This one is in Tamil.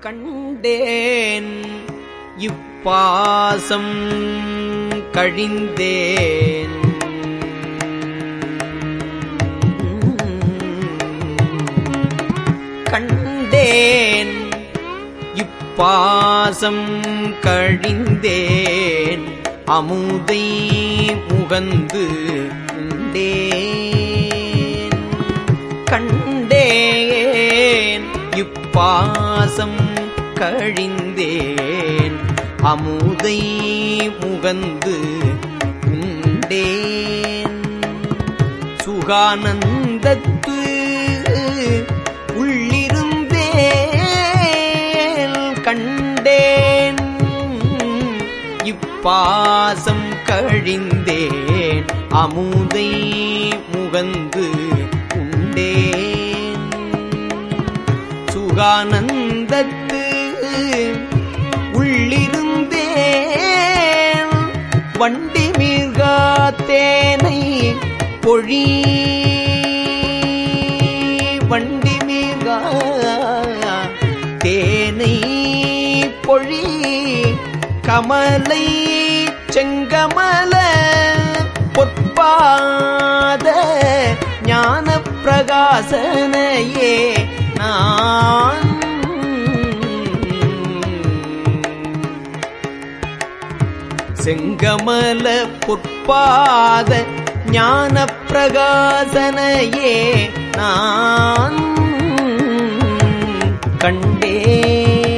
கண்டேன் இப்பாசம் கழிந்தேன் கண்டேன் இப்பாசம் கழிந்தேன் அமுதை முகந்து உண்டேன் கண்டேன் இப்பாசம் கழிந்தேன் அமுதை முகந்து உண்டேன் சுகானந்தத்து உள்ளிருந்தேன் கண்டேன் இப்பாசம் கழிந்தேன் அமுதை முகந்து உண்டேன் சுகானந்தத்து உள்ளிருந்தேன் வண்டி மீர்காத்தேனை பொழி வண்டி மீர்கா தேனை பொழி கமலை செங்கமல பொற்பாத ஞான பிரகாசனையே நான் செங்கமல பொற்பாத ஞான பிரகாசனையே நான் கண்டே